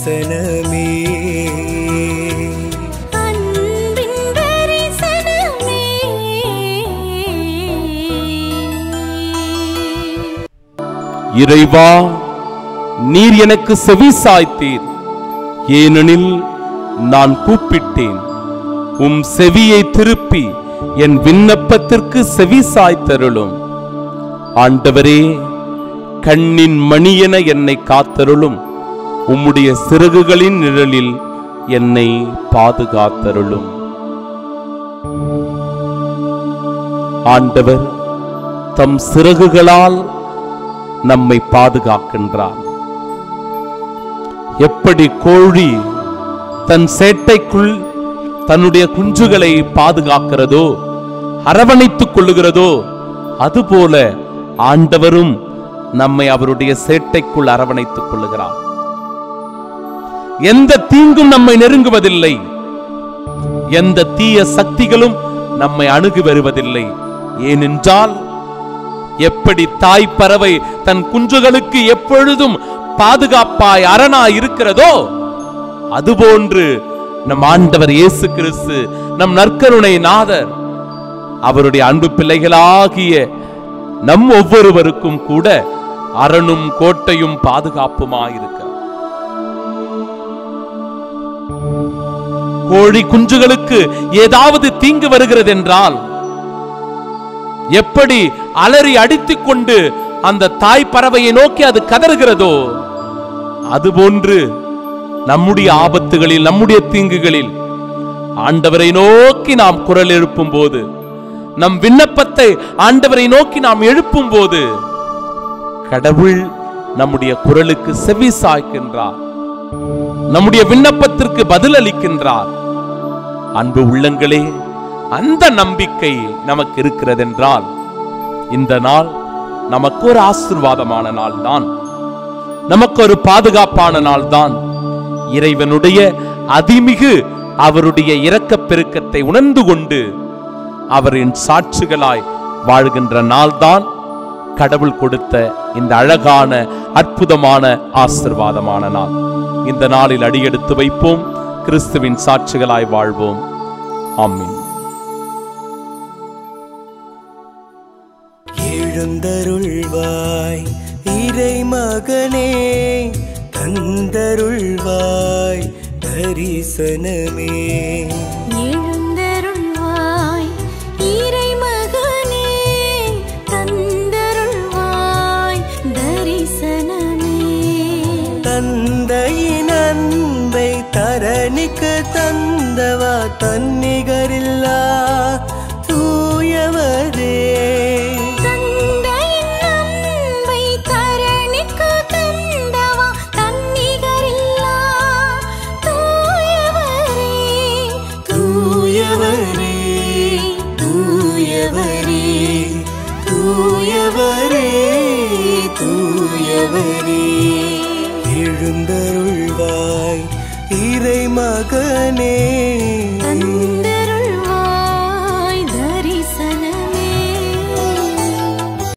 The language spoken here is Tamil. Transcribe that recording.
தரிசனமே அன்பின் தரிசனமே இறைவா நீர் எனக்கு செவி சாய்த்தீர் ஏனெனில் நான் கூப்பிட்டேன் உம் செவியை திருப்பி என் விண்ணப்பத்திற்கு செவி சாய்த்தருளும் ஆண்டவரே கண்ணின் மணியென என்னை காத்தருளும் உம்முடைய சிறகுகளின் நிழலில் என்னை பாதுகாத்தருளும் ஆண்டவர் தம் சிறகுகளால் நம்மை பாதுகாக்கின்றார் எப்படி கோழி தன் சேட்டைக்குள் தன்னுடைய குஞ்சுகளை பாதுகாக்கிறதோ அரவணைத்துக் கொள்ளுகிறதோ அதுபோல ஆண்டவரும் நம்மை அவருடைய சேட்டைக்குள் அரவணைத்துக் கொள்ளுகிறார் எந்த தீங்கும் நம்மை நெருங்குவதில்லை எந்த தீய சக்திகளும் நம்மை அணுகி வருவதில்லை ஏனென்றால் எப்படி தாய் பறவை தன் குஞ்சுகளுக்கு எப்பொழுதும் பாதுகாப்பாய் அரணாய் இருக்கிறதோ அதுபோன்று நம் ஆண்டவர் இயேசு கிறிஸ்து நம் நற்கருணை நாதர் அவருடைய அன்பு பிள்ளைகளாகிய நம் ஒவ்வொருவருக்கும் கூட அரணும் கோட்டையும் பாதுகாப்புமாயிருக்கிறார் கோழி குஞ்சுகளுக்கு ஏதாவது தீங்கு வருகிறது என்றால் எப்படி அலறி அடித்துக் கொண்டு அந்த தாய் பறவையை நோக்கி அது கதறுகிறதோ அதுபோன்று நம்முடைய ஆபத்துகளில் நம்முடைய தீங்குகளில் ஆண்டவரை நோக்கி நாம் குரல் எழுப்பும் போது நம் விண்ணப்பத்தை ஆண்டவரை நோக்கி நாம் எழுப்பும் போது கடவுள் நம்முடைய குரலுக்கு செவி சாய்க்கின்றார் நம்முடைய விண்ணப்பத்திற்கு பதில் அளிக்கின்றார் அன்பு உள்ளங்களே அந்த நம்பிக்கை நமக்கு இருக்கிறதென்றால் இந்த நாள் நமக்கு ஒரு ஆசிர்வாதமான நாள் தான் நமக்கு ஒரு பாதுகாப்பான நாள் தான் இறைவனுடைய அதிமிகு அவருடைய இரக்கப் பெருக்கத்தை உணர்ந்து கொண்டு அவரின் சாட்சிகளாய் வாழ்கின்ற நாள்தான் கடவுள் கொடுத்த இந்த அழகான அற்புதமான ஆசிர்வாதமான நாள் இந்த நாளில் அடியெடுத்து வைப்போம் கிறிஸ்துவின் சாட்சிகளாய் வாழ்வோம் ஆமென் எழுந்தருள்வாய் இறை மகனே தந்தருள்வாய் தரிசனமே எழுந்தருள்வாய் இறைமகனே தந்தருள்வாய் தரிசனமே தந்தையின் அன்பை தரணிக்கு தந்தவா தன்னிகரில்லா தூயவரே தந்தையின் அன்பை தரணிக்கு தந்தவா தன்னிகரில்லா தூயவரே தூயவரே தூயவரே தூயவரே தூயவரே எழுந்தருள்வாய் இறை மகனே தந்தருள்வாய்